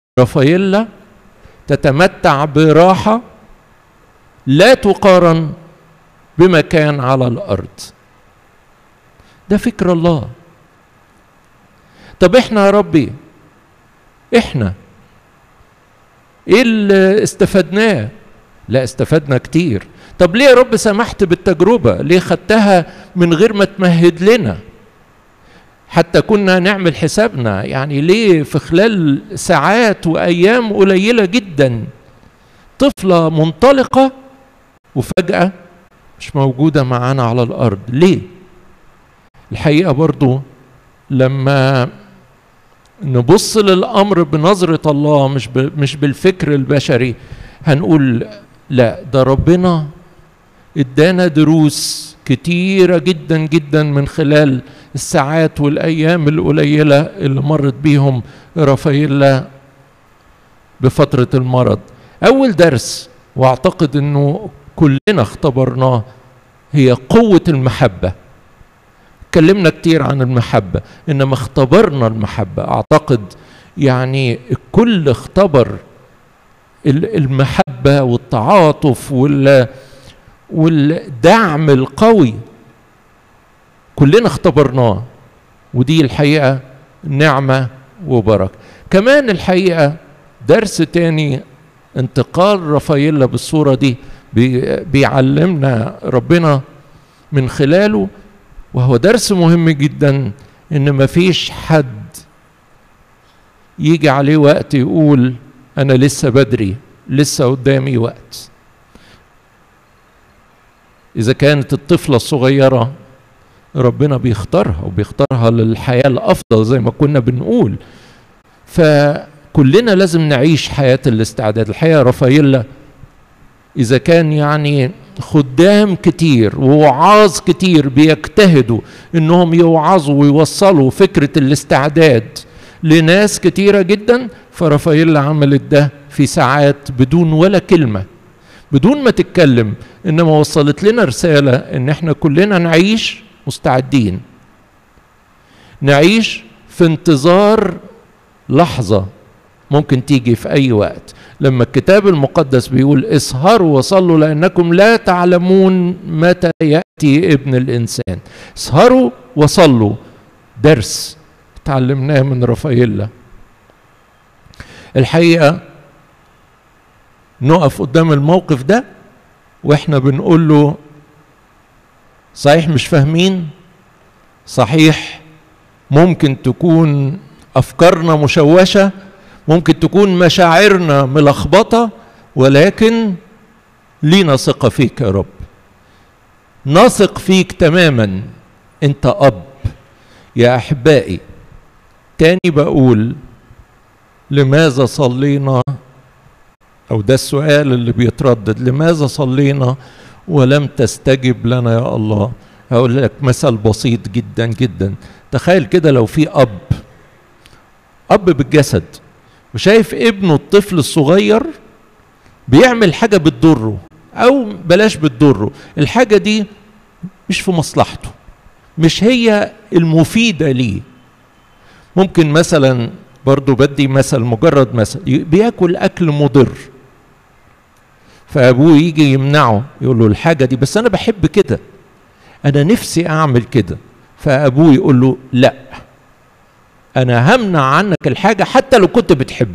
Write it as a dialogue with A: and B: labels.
A: رافاييلا تتمتع براحة لا تقارن بما كان على الأرض ده فكر الله طب احنا يا ربي احنا ايه اللي استفدناه لا استفدنا كتير طب ليه يا رب سمحت بالتجربة ليه خدتها من غير ما تمهد لنا حتى كنا نعمل حسابنا يعني ليه في خلال ساعات وايام قليله جدا طفله منطلقه وفجاه مش موجوده معانا على الارض ليه الحقيقه برضو لما نبص للامر بنظره الله مش مش بالفكر البشري هنقول لا ده ربنا ادانا دروس كتيره جدا جدا من خلال الساعات والايام القليله اللي مرت بيهم رافائيلا بفتره المرض اول درس واعتقد انه كلنا اختبرناه هي قوه المحبه اتكلمنا كتير عن المحبه انما اختبرنا المحبه اعتقد يعني الكل اختبر المحبه والتعاطف وال والدعم القوي كلنا اختبرناه ودي الحقيقه نعمه وبركه كمان الحقيقه درس تاني انتقال رافاييلا بالصوره دي بيعلمنا ربنا من خلاله وهو درس مهم جدا ان مفيش حد يجي عليه وقت يقول انا لسه بدري لسه قدامي وقت اذا كانت الطفله الصغيره ربنا بيختارها وبيختارها للحياه الافضل زي ما كنا بنقول فكلنا لازم نعيش حياه الاستعداد الحقيقه رافائيلا اذا كان يعني خدام كتير ووعاظ كتير بيجتهدوا انهم يوعظوا ويوصلوا فكره الاستعداد لناس كتيره جدا فرافائيلا عملت ده في ساعات بدون ولا كلمه بدون ما تتكلم انما وصلت لنا رساله ان احنا كلنا نعيش مستعدين نعيش في انتظار لحظه ممكن تيجي في اي وقت لما الكتاب المقدس بيقول اسهروا وصلوا لانكم لا تعلمون متى ياتي ابن الانسان اسهروا وصلوا درس تعلمناه من رافائيلا الحقيقه نقف قدام الموقف ده واحنا بنقول له صحيح مش فاهمين صحيح ممكن تكون افكارنا مشوشه ممكن تكون مشاعرنا ملخبطه ولكن لينا ثقه فيك يا رب نثق فيك تماما انت اب يا احبائي تاني بقول لماذا صلينا او ده السؤال اللي بيتردد لماذا صلينا ولم تستجب لنا يا الله هقول لك مثل بسيط جدا جدا تخيل كده لو في اب اب بالجسد وشايف ابنه الطفل الصغير بيعمل حاجه بتضره او بلاش بتضره الحاجه دي مش في مصلحته مش هي المفيده ليه ممكن مثلا برضو بدي مثل مجرد مثل بياكل اكل مضر فابوه يجي يمنعه يقول له الحاجه دي بس انا بحب كده انا نفسي اعمل كده فابوه يقول له لا انا همنع عنك الحاجه حتى لو كنت بتحبها